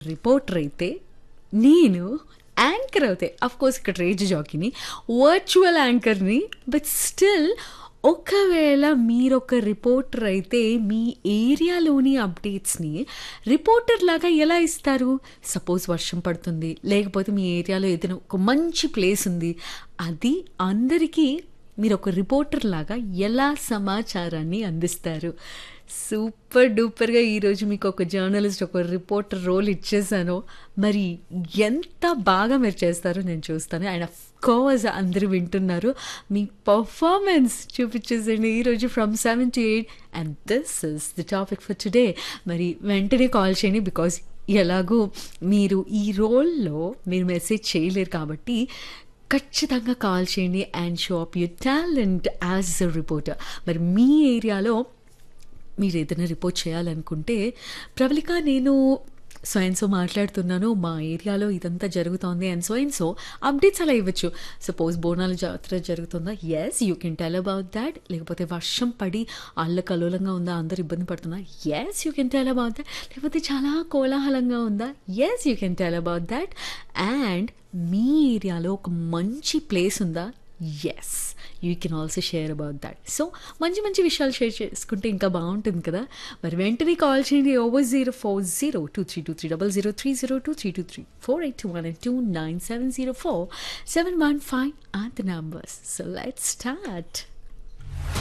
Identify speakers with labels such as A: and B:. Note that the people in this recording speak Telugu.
A: రిపోర్టర్ అయితే నేను యాంకర్ అవుతాయి అఫ్ కోర్స్ ఇక్కడ రేజ్ జాకీని వర్చువల్ యాంకర్ని బట్ స్టిల్ ఒకవేళ మీరు ఒక రిపోర్టర్ అయితే మీ ఏరియాలోని అప్డేట్స్ని రిపోర్టర్ లాగా ఎలా ఇస్తారు సపోజ్ వర్షం పడుతుంది లేకపోతే మీ ఏరియాలో ఏదైనా ఒక మంచి ప్లేస్ ఉంది అది అందరికీ మీరు ఒక రిపోర్టర్ లాగా ఎలా సమాచారాన్ని అందిస్తారు సూపర్ డూపర్గా ఈరోజు మీకు ఒక జర్నలిస్ట్ ఒక రిపోర్టర్ రోల్ ఇచ్చేసాను మరి ఎంత బాగా మీరు చేస్తారో నేను చూస్తాను అండ్ అఫ్ కోర్స్ అందరూ వింటున్నారు మీ పర్ఫార్మెన్స్ చూపించేసండి ఈరోజు from seven to eight and this is the topic for today మరి వెంటనే కాల్ చేయండి బికాజ్ ఎలాగూ మీరు ఈ రోల్లో మీరు మెసేజ్ చేయలేరు కాబట్టి ఖచ్చితంగా కాల్ చేయండి and show up your talent as a reporter మరి మీ ఏరియాలో మీరు ఏదైనా రిపోర్ట్ చేయాలనుకుంటే ప్రవళిక నేను సో అండ్ సో మాట్లాడుతున్నాను మా ఏరియాలో ఇదంతా జరుగుతోంది and so and so updates అలా ఇవ్వచ్చు సపోజ్ బోనాల జాతర జరుగుతుందా yes you can tell about that లేకపోతే వర్షం పడి అల్ల కలోలంగా ఉందా అందరు ఇబ్బంది పడుతుందా yes you can tell about that లేకపోతే చాలా కోలాహలంగా ఉందా yes you can tell about that and మీ ఏరియాలో ఒక మంచి ప్లేస్ ఉందా yes you can also share about that so మంచి మంచి విషయాలు షేర్ చేసుకుంటే ఇంకా బాగుంటుంది కదా మరి వెంటనే కాల్ చేయండి over zero four zero two three two three double zero three zero two three two three four eight two one and two nine seven zero four seven one five are the numbers so let start